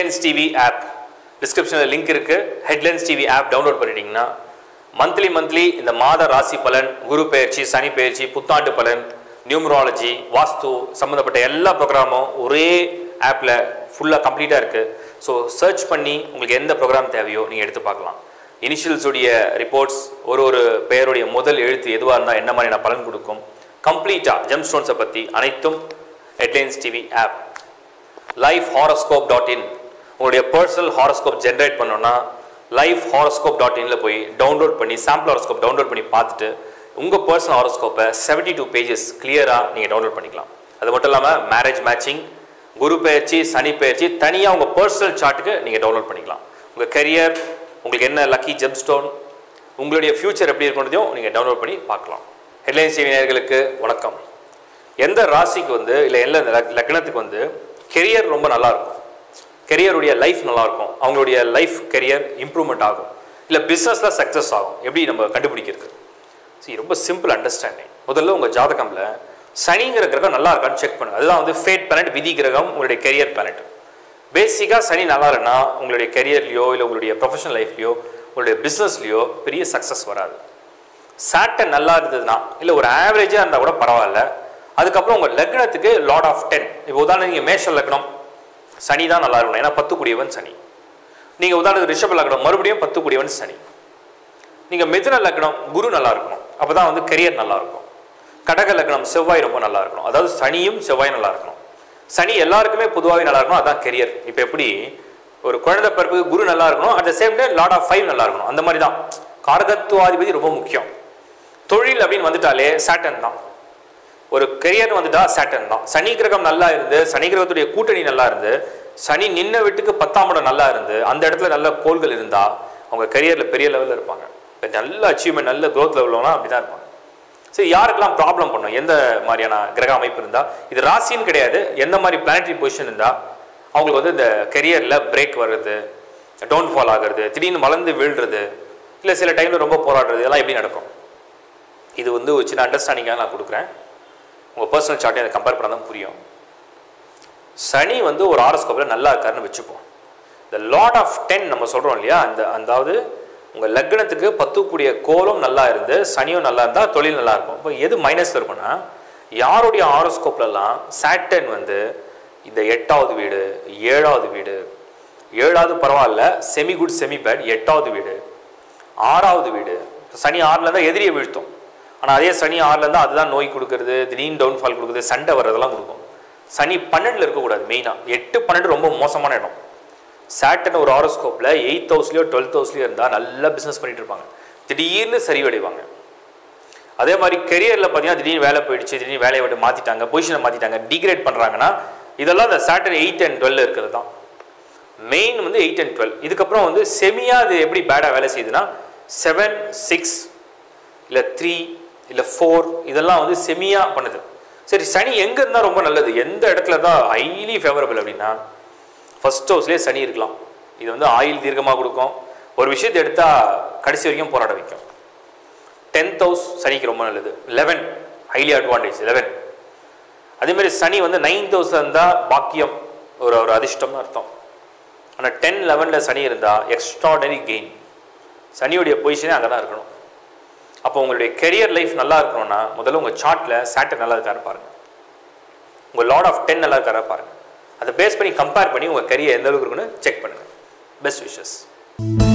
headlines TV app டிஸ்கிரிப்ஷனில் link இருக்குது headlines TV app download பண்ணிட்டீங்கன்னா மந்த்லி மந்த்லி இந்த மாத ராசி பலன் குரு பெயர்ச்சி சனி பெயர்ச்சி புத்தாண்டு பலன் நியூமராலஜி வாஸ்து சம்மந்தப்பட்ட எல்லா ப்ரோக்ராமும் ஒரே ஆப்பில் ஃபுல்லாக கம்ப்ளீட்டாக இருக்குது ஸோ சர்ச் பண்ணி உங்களுக்கு எந்த ப்ரோக்ராம் தேவையோ நீங்கள் எடுத்து பார்க்கலாம் இனிஷியல்ஸுடைய ரிப்போர்ட்ஸ் ஒரு ஒரு பெயருடைய முதல் எழுத்து எதுவாக இருந்தால் என்ன மாதிரியான பலன் கொடுக்கும் கம்ப்ளீட்டாக ஜெம் ஸ்டோன்ஸை பற்றி அனைத்தும் headlines TV app life horoscope dot in உங்களுடைய பர்சனல் ஹாரோஸ்கோப் ஜென்ரேட் பண்ணோன்னா லைஃப் ஹாரோஸ்கோப் டாட் இன்ல போய் டவுன்லோட் பண்ணி சாம்பிள் ஹாரோஸ்கோப் டவுன்லோட் பண்ணி பார்த்துட்டு உங்கள் பர்சனல் ஹாரோஸ்கோப்பை செவன்ட்டி டூ பேஜஸ் கிளியராக நீங்கள் டவுன்லோட் பண்ணிக்கலாம் அது மட்டும் இல்லாமல் மேரேஜ் மேட்சிங் குரு பெயர்ச்சி சனி பெயர்ச்சி தனியாக உங்கள் பர்சனல் சார்ட்டுக்கு நீங்கள் டவுன்லோட் பண்ணிக்கலாம் உங்கள் கரியர் உங்களுக்கு என்ன லக்கி ஜெம் ஸ்டோன் உங்களுடைய ஃப்யூச்சர் எப்படி இருக்குன்றதையும் நீங்கள் டவுன்லோட் பண்ணி பார்க்கலாம் ஹெட்லைன்ஸ் டிவி நேயர்களுக்கு வணக்கம் எந்த ராசிக்கு வந்து இல்லை எந்த லக்- லக்னத்துக்கு வந்து கெரியர் ரொம்ப நல்லா இருக்கும் கெரியருடைய லைஃப் நல்லா இருக்கும் அவங்களுடைய லைஃப் கெரியர் இம்ப்ரூவ்மெண்ட் ஆகும் இல்லை பிஸ்னஸில் சக்ஸஸ் ஆகும் எப்படி நம்ம கண்டுபிடிக்கிறது சரி ரொம்ப சிம்பிள் அண்டர்ஸ்டாண்டிங் முதல்ல உங்கள் ஜாதகம்ல சனிங்கிற கிரகம் நல்லா இருக்கான்னு செக் பண்ணுங்க அதுதான் வந்து ஃபேட் பிளானட் விதி கிரகம் உங்களுடைய கெரியர் பிளானட் பேசிக்காக சனி நல்லா இல்லைன்னா உங்களுடைய கெரியர்லையோ இல்லை உங்களுடைய ப்ரொஃபஷனல் லைஃப்லையோ உங்களுடைய பிஸ்னஸ்லையோ பெரிய சக்ஸஸ் வராது சாட்டர் நல்லா இருந்ததுன்னா இல்லை ஒரு ஆவரேஜாக இருந்தால் கூட பரவாயில்ல அதுக்கப்புறம் உங்கள் லக்னத்துக்கு லார்ட் ஆஃப் டென் இப்போ உதாரணம் நீங்கள் மேஷ லக்னம் சனி தான் நல்லா இருக்கணும் ஏன்னா பத்து கூடியவன் சனி நீங்கள் உதாரணத்துக்கு ரிஷப லக்னம் மறுபடியும் பத்து கூடியவன் சனி நீங்கள் மிதுன லக்னம் குரு நல்லா இருக்கணும் அப்போ தான் வந்து கெரியர் நல்லா இருக்கும் கடக லக்னம் செவ்வாய் ரொம்ப நல்லா இருக்கணும் அதாவது சனியும் செவ்வாயும் நல்லா இருக்கணும் சனி எல்லாருக்குமே பொதுவாகவே நல்லா இருக்கணும் அதான் கெரியர் இப்போ எப்படி ஒரு குழந்தை பிறப்புக்கு குரு நல்லா இருக்கணும் at the same time lord of five நல்லா இருக்கணும் அந்த மாதிரி தான் காரகத்துவாதிபதி ரொம்ப முக்கியம் தொழில் அப்படின்னு வந்துட்டாலே சாட்டன் தான் ஒரு கெரியர் வந்துட்டா சாட்டன் தான் சனி கிரகம் நல்லா இருந்து சனி கிரகத்துடைய கூட்டணி நல்லா இருந்து சனி நின்ன வீட்டுக்கு பத்தாம் இடம் நல்லா இருந்து அந்த இடத்துல நல்ல கோள்கள் இருந்தா அவங்க கெரியர்ல பெரிய லெவல்ல இருப்பாங்க இப்ப நல்ல அச்சீவ்மெண்ட் நல்ல growth லெவல்லாம் அப்படிதான் இருப்பாங்க சரி யாருக்கெல்லாம் ப்ராப்ளம் பண்ணும் எந்த மாதிரியான கிரக அமைப்பு இருந்தா இது ராசின்னு கிடையாது எந்த மாதிரி பிளானட்டரி பொசிஷன் இருந்தா அவங்களுக்கு வந்து இந்த கெரியர்ல பிரேக் வர்றது டவுன்ஃபால் ஆகுறது திடீர்னு மலர்ந்து வீழ்றது இல்லை சில டைம்ல ரொம்ப போராடுறது இதெல்லாம் எப்படி நடக்கும் இது வந்து ஒரு சின்ன அண்டர்ஸ்டாண்டிங்காக நான் கொடுக்குறேன் உங்கள் பர்சனல் சார்ட்டை அதை கம்பேர் பண்ணால் தான் புரியும் சனி வந்து ஒரு ஆரோஸ்கோப்பில் நல்லா இருக்காருன்னு வச்சுப்போம் இந்த லாட் ஆஃப் டென் நம்ம சொல்கிறோம் இல்லையா அந்த அதாவது உங்கள் லக்னத்துக்கு பத்துக்கூடிய கோலம் நல்லா இருந்து சனியும் நல்லா இருந்தால் தொழில் நல்லா இருக்கும் இப்போ எது மைனஸ் இருக்கும்னா யாருடைய ஆரோஸ்கோப்லலாம் சாட்டன் வந்து இந்த எட்டாவது வீடு ஏழாவது வீடு ஏழாவது பரவாயில்ல செமி குட் செமி பேட் எட்டாவது வீடு ஆறாவது வீடு சனி ஆறில் இருந்தால் எதிரியை வீழ்த்தும் ஆனால் அதே சனி ஆறில் இருந்தால் அதுதான் நோய் கொடுக்கறது திடீர்னு டவுன்ஃபால் கொடுக்குறது சண்டை வர்றதெல்லாம் கொடுக்கும் சனி பன்னெண்டில் இருக்கக்கூடாது மெயினாக எட்டு பன்னெண்டு ரொம்ப மோசமான இடம் சாட்டன் ஒரு ஆரோஸ்கோப்பில் எயித் ஹவுஸ்லையோ டுவெல்த் ஹவுஸ்லையோ இருந்தால் நல்லா பிஸ்னஸ் பண்ணிட்டு இருப்பாங்க திடீர்னு சரிவடைவாங்க அதே மாதிரி கெரியரில் பார்த்தீங்கன்னா திடீர்னு வேலை போயிடுச்சு திடீர்னு வேலையை விட்டு மாற்றிட்டாங்க பொசிஷனை மாற்றிட்டாங்க டிகிரேட் பண்ணுறாங்கன்னா இதெல்லாம் இந்த சாட்டன் எயிட் அண்ட் டுவெல் இருக்கிறது தான் மெயின் வந்து எயிட் அண்ட் டுவெல் இதுக்கப்புறம் வந்து செமியா அது எப்படி பேடாக வேலை செய்யுதுன்னா செவன் சிக்ஸ் இல்லை த்ரீ இல்லை ஃபோர் இதெல்லாம் வந்து செமியா பண்ணுது சரி சனி எங்கே இருந்தால் ரொம்ப நல்லது எந்த இடத்துல தான் ஹைலி ஃபேவரபிள் அப்படின்னா ஃபர்ஸ்ட் ஹவுஸ்லேயே சனி இருக்கலாம் இது வந்து ஆயில் தீர்க்கமாக கொடுக்கும் ஒரு விஷயத்தை எடுத்தால் கடைசி வரைக்கும் போராட வைக்கும் டென்த் ஹவுஸ் சனிக்கு ரொம்ப நல்லது லெவன் ஹைலி அட்வான்டேஜ் லெவன் அதே மாதிரி சனி வந்து நைன்த் ஹவுஸில் இருந்தால் பாக்கியம் ஒரு ஒரு அதிர்ஷ்டம்னு அர்த்தம் ஆனால் டென் லெவனில் சனி இருந்தால் எக்ஸ்ட்ராடனரி கெயின் சனியுடைய பொசிஷனே அங்கே தான் இருக்கணும் அப்போ உங்களுடைய கெரியர் லைஃப் நல்லா இருக்கணும்னா முதல்ல உங்கள் சார்ட்டில் சாட்டர் நல்லா இருக்காரு பாருங்க உங்கள் லார்ட் ஆஃப் டென் நல்லா இருக்காரா பாருங்க அதை பேஸ் பண்ணி கம்பேர் பண்ணி உங்கள் கரியர் எந்த அளவுக்கு இருக்குன்னு செக் பண்ணுங்கள் பெஸ்ட் விஷஸ்